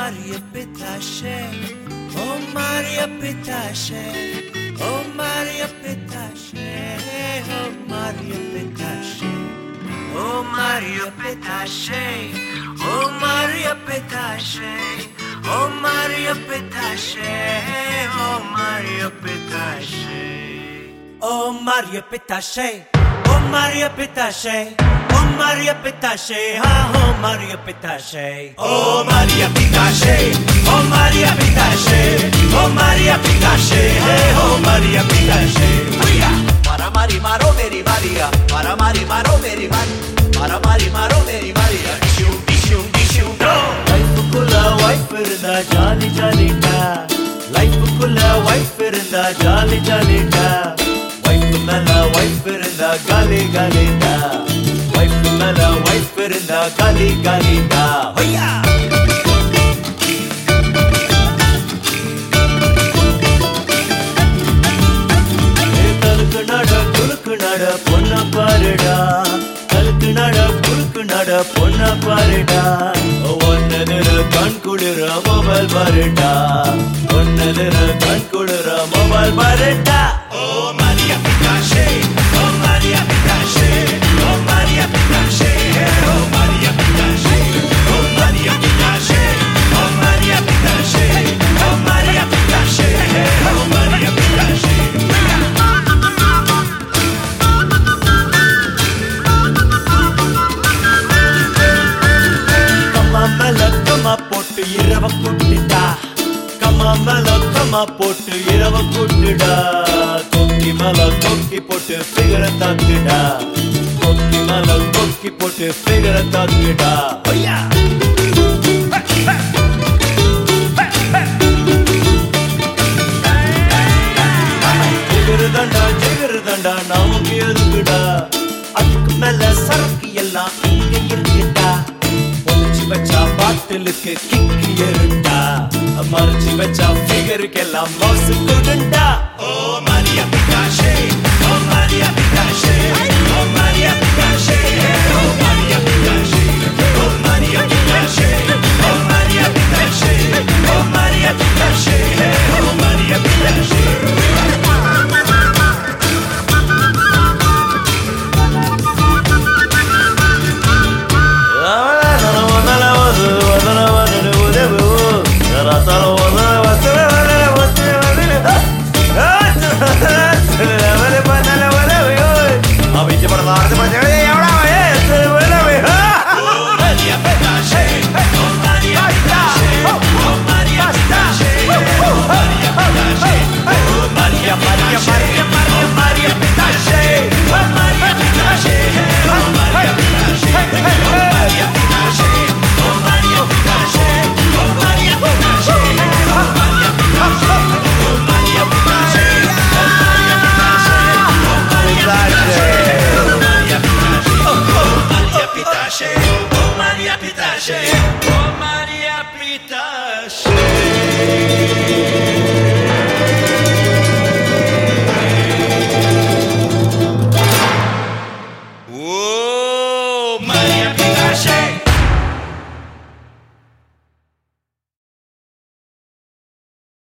Maria Petache, oh Maria Petache, oh Maria Petache, oh Maria Petache, oh Maria Petache, oh Maria Petache, oh Maria Petache, oh Maria Petache, oh Maria Petache, oh Maria Petache. Oh Maria Petache, ah, oh Maria Petache, oh Maria Petache, oh Maria Petache, oh Maria Petache, hey, oh Maria Petache. Para mari maro meri Maria, para mari maro meri Maria, para mari maro meri Maria. Shum shum shum no. லைஃபுக்குள்ள wife இருந்தா jolly ஜாலிடா லைஃபுக்குள்ள wife இருந்தா jolly ஜாலிடா wife மேல wife இருந்தா காலி காலிடா wife மேல வைஃப் இருந்தா காலி காலிடா ஹொய்யா தலுக்கு நட குலுக்கு நட பொண்ண பாருடா தலுக்கு நட குலுக்கு நட பொண்ண பாருடா ஒன்னதிர கண் குளிர மொபைல் பாருடா ஒன்னதிர கண் குளிர மொபைல் பாருடா Oh Maria Petache, oh Maria Petache, oh Maria Petache, oh Maria Petache, oh Maria Petache, oh Maria Petache, oh Maria Petache, oh Maria Petache. கம்மா மேல கம்மா போட்டு இரவ கூட்டுடா கம்மா மேல கம்மா போட்டு இரவ கூட்டுடா கொக்கி மேல கொக்கி போட்டு பிகர தாக்குடா கொக்கி மேல கொக்கி போட்டு பிகர தாக்குடா ஐயா ஜிகரு தண்டா ஜிகரு தண்டா நமக்கு எதுக்குடா அதுக்கு மேல சரக்கு எல்லாம் இங்க இருக்குடா ஒளிச்சு வச்சா பாட்டிலுக்கு கிக்கு ஏறுண்டா மறைச்சு வச்சா ஃபிகருக்கெல்லாம் மவுசு கொடுண்டா Oh Maria Petache, oh Maria Petache, oh Maria